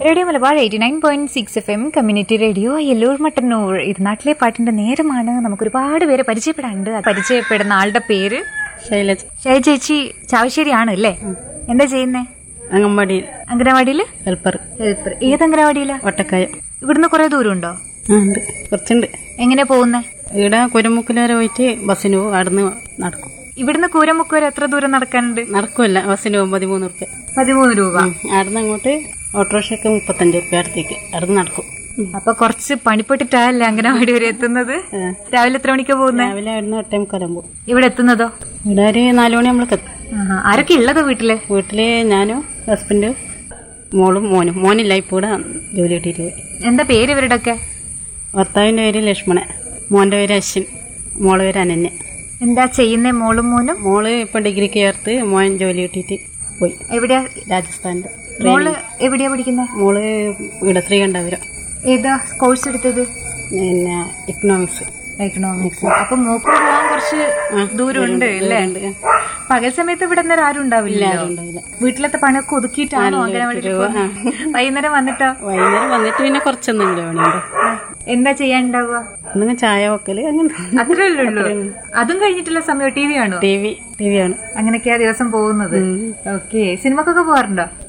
Radio Malabar eighty nine point six F M community radio Elloor Mattannur ഇത് നാട്ടിലെ പാട്ടിന്റെ നേരമാണ് നമുക്ക് ഒരുപാട് പേരെ പരിചയപ്പെടാനുണ്ട് ആ പരിചയപ്പെടുന്ന ആളുടെ പേര് ശൈലജ ശൈല ചേച്ചി ചാവശ്ശേരിയാണ് അല്ലേ എന്താ ചെയ്യുന്നേ അംഗൻവാടിയിൽ അംഗനവാടിയില് ഹെൽപ്പർ ഹെൽപ്പർ ഏത് അംഗനവാടിയിലാ വട്ടക്കായ ഇവിടുന്ന് കുറെ ദൂരം ഉണ്ടോ ആ ഉണ്ട് കുറച്ചുണ്ട് എങ്ങനെ പോകുന്നേ ഇവിടെ കുരമുക്കിൽ വരെ പോയിട്ട് ബസ്സിന് പോകും അവിടുന്ന് നടക്കും ഇവിടുന്ന് കൂരമുക്ക് വരെ എത്ര ദൂരം നടക്കാനുണ്ട് നടക്കുമല്ല ബസ്സിന് പോകും പതിമൂന്ന് റുപ്യ പതിമൂന്ന് രൂപ അവിടുന്ന് അങ്ങോട്ട് ഓട്ടോറിക്ഷയ്ക്ക് മുപ്പത്തഞ്ച് റുപ്യ അടുത്തേക്ക് അവിടുന്ന് നടക്കും അപ്പൊ കുറച്ച് പണിപ്പെട്ടിട്ടല്ലേ അംഗനവാടി വരെ എത്തുന്നത് ആ. രാവിലെ എത്ര മണിക്കാ പോകുന്നേ രാവിലെ അവിടുന്ന് എട്ടേ മുക്കാലും പോകും ഇവിടെ എത്തുന്നതോ ഇവിടെ ഒരു നാല് മണി നമ്മൾക്ക് എത്തും ആഹാ. ആരൊക്കെ ഉള്ളത് വീട്ടില് വീട്ടില് ഞാനും ഹസ്ബൻഡും മോളും മോനും മോനില്ല ഇപ്പോൾ ഇവിടെ ജോലി കിട്ടിയിട്ട് പോയി എന്താ പേര് ഇവരുടെ ഒക്കെ ഭർത്താവിൻ്റെ പേര് ലക്ഷ്മണൻ മോൻ്റെ പേര് അശ്വിൻ മോളെ പേര് അനന്യ എന്താ ചെയ്യുന്നേ മോളും മോനും മോള് ഇപ്പം ഡിഗ്രിക്ക് ചേർത്ത് മോൻ ജോലി കിട്ടിയിട്ട് പോയി എവിടെയാ രാജസ്ഥാനിൽ മോള് എവിടെയാ പഠിക്കുന്നത് മോള് ഇവിടെ ശ്രീകണ്ഠപുരം ഏതാ കോഴ്സ് എടുത്തത് പിന്നെ ഇക്കണോമിക്സ് എക്കണോമിക്സ് അപ്പൊ മോക്ക് പോകാൻ കുറച്ച് ദൂരമുണ്ട് അല്ലേ പകൽ സമയത്ത് ഇവിടെ നേരം ആരും ഉണ്ടാവില്ല ഉണ്ടാവില്ല വീട്ടിലത്തെ പണിയൊക്കെ ഒതുക്കിയിട്ടാണോ അംഗനവാടി വൈകുന്നേരം വന്നിട്ടോ വൈകുന്നേരം വന്നിട്ട് പിന്നെ കുറച്ചെന്തെങ്കിലും പണിയുണ്ട് ആ. എന്താ ചെയ്യാനുണ്ടാവുക എന്തെങ്കിലും ചായ വെക്കല് അങ്ങനെ അത്രേ ഉള്ളൂ അതും കഴിഞ്ഞിട്ടുള്ള സമയം ടി വി ആണോ ടി വി ടി വി ആണ് അങ്ങനെയൊക്കെയാ ദിവസം പോകുന്നത് ഓക്കെ സിനിമക്കൊക്കെ പോകാറുണ്ടോ